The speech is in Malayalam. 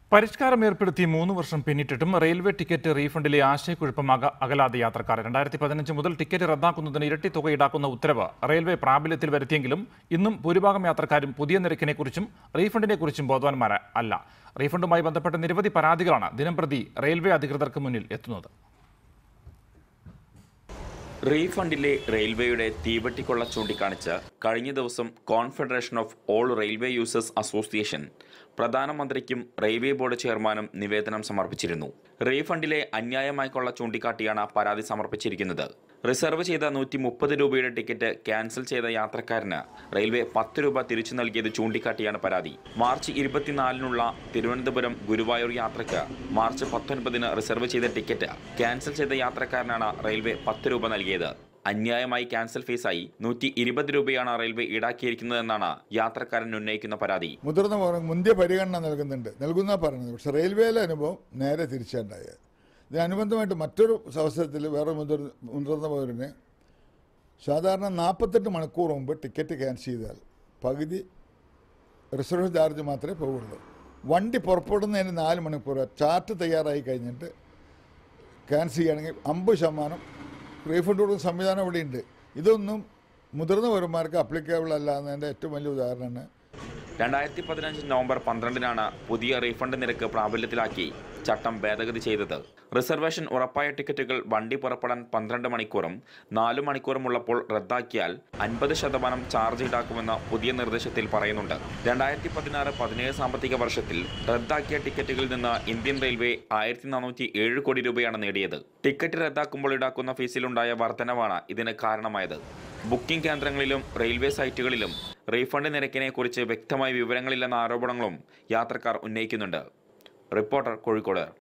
പരിഷ്കാരം ഏർപ്പെടുത്തി മൂന്ന് വർഷം പിന്നിട്ടിട്ടും റെയിൽവേ ടിക്കറ്റ് റീഫണ്ടിലെ ആശയക്കുഴപ്പം അക അകലാതെ യാത്രക്കാർ രണ്ടായിരത്തി പതിനഞ്ച് മുതൽ ടിക്കറ്റ് റദ്ദാക്കുന്നതിന് ഇരട്ടി തുക ഈടാക്കുന്ന ഉത്തരവ് റെയിൽവേ പ്രാബല്യത്തിൽ വരുത്തിയെങ്കിലും ഇന്നും ഭൂരിഭാഗം യാത്രക്കാരും പുതിയ നിരക്കിനെക്കുറിച്ചും റീഫണ്ടിനെക്കുറിച്ചും ബോധവാന്മാർ അല്ല റീഫണ്ടുമായി ബന്ധപ്പെട്ട നിരവധി പരാതികളാണ് ദിനംപ്രതി റെയിൽവേ അധികൃതർക്ക് മുന്നിൽ എത്തുന്നത് റീഫണ്ടിലെ റെയിൽവേയുടെ തീവട്ടിക്കൊള്ള ചൂണ്ടിക്കാണിച്ച് കഴിഞ്ഞ ദിവസം confederation of all railway users association പ്രധാനമന്ത്രിക്കും റെയിൽവേ ബോർഡ് ചെയർമാനും നിവേദനം സമർപ്പിച്ചിരുന്നു റീഫണ്ടിലെ അന്യായമായ കൊള്ള ചൂണ്ടിക്കാട്ടിയാണ് പരാതി സമർപ്പിച്ചിരിക്കുന്നത് റിസർവ് ചെയ്ത നൂറ്റി മുപ്പത് രൂപയുടെ ടിക്കറ്റ് ക്യാൻസൽ ചെയ്ത യാത്രക്കാരന് റെയിൽവേ പത്ത് രൂപ തിരിച്ചു നൽകിയത് ചൂണ്ടിക്കാട്ടിയാണ് പരാതി മാർച്ച് ഇരുപത്തിനാലിനുള്ള തിരുവനന്തപുരം ഗുരുവായൂർ യാത്രയ്ക്ക് മാർച്ച് പത്തൊൻപതിന് റിസർവ് ചെയ്ത ടിക്കറ്റ് ക്യാൻസൽ ചെയ്ത യാത്രക്കാരനാണ് റെയിൽവേ പത്ത് രൂപ നൽകിയത് അന്യായമായി ക്യാൻസൽ ഫീസായി നൂറ്റി ഇരുപത് രൂപയാണ് റെയിൽവേ ഈടാക്കിയിരിക്കുന്നതെന്നാണ് യാത്രക്കാരൻ ഉന്നയിക്കുന്ന പരാതി മുതിർന്ന പൗരൻ മുന്തിയ പരിഗണന നൽകുന്നുണ്ട് നൽകുന്ന പറയുന്നത് പക്ഷേ റെയിൽവേയിലെ അനുഭവം നേരെ തിരിച്ചുണ്ടായത് ഇതിനനുബന്ധമായിട്ട് മറ്റൊരു അവസരത്തിൽ വേറെ മുതിർ മുതിർന്ന പൗരന് സാധാരണ നാൽപ്പത്തെട്ട് മണിക്കൂർ മുമ്പ് ടിക്കറ്റ് ക്യാൻസൽ ചെയ്താൽ പകുതി റിസർവ് ചാർജ് മാത്രമേ പോവുള്ളൂ വണ്ടി പുറപ്പെടുന്നതിന് നാല് മണിക്കൂർ ചാർട്ട് തയ്യാറായി കഴിഞ്ഞിട്ട് ക്യാൻസൽ ചെയ്യുകയാണെങ്കിൽ അമ്പത് ശതമാനം റീഫണ്ട് കൊടുക്കുന്ന സംവിധാനം ഇവിടെയുണ്ട് ഇതൊന്നും മുതിർന്ന പൗരന്മാർക്ക് അപ്ലിക്കബിൾ അല്ല എന്നതിൻ്റെ ഏറ്റവും വലിയ ഉദാഹരണമാണ് രണ്ടായിരത്തി പതിനഞ്ച് നവംബർ പന്ത്രണ്ടിനാണ് പുതിയ റീഫണ്ട് നിരക്ക് പ്രാബല്യത്തിലാക്കി ചട്ടം ഭേദഗതി ചെയ്തത് റിസർവേഷൻ ഉറപ്പായ ടിക്കറ്റുകൾ വണ്ടി പുറപ്പെടാൻ പന്ത്രണ്ട് മണിക്കൂറും നാലു മണിക്കൂറും ഉള്ളപ്പോൾ റദ്ദാക്കിയാൽ അൻപത് ശതമാനം ചാർജ് ഈടാക്കുമെന്ന് പുതിയ നിർദ്ദേശത്തിൽ പറയുന്നുണ്ട് രണ്ടായിരത്തി പതിനാറ് പതിനേഴ് സാമ്പത്തിക വർഷത്തിൽ റദ്ദാക്കിയ ടിക്കറ്റുകളിൽ നിന്ന് ഇന്ത്യൻ റെയിൽവേ ആയിരത്തി നാനൂറ്റി ഏഴ് കോടി രൂപയാണ് നേടിയത് ടിക്കറ്റ് റദ്ദാക്കുമ്പോൾ ഈടാക്കുന്ന ഫീസിലുണ്ടായ വർധനവാണ് ഇതിന് കാരണമായത് ബുക്കിംഗ് കേന്ദ്രങ്ങളിലും റെയിൽവേ സൈറ്റുകളിലും റീഫണ്ട് നിരക്കിനെ കുറിച്ച് വ്യക്തമായ വിവരങ്ങളില്ലെന്ന ആരോപണങ്ങളും യാത്രക്കാർ ഉന്നയിക്കുന്നുണ്ട് റിപ്പോർട്ടർ കോഴിക്കോട്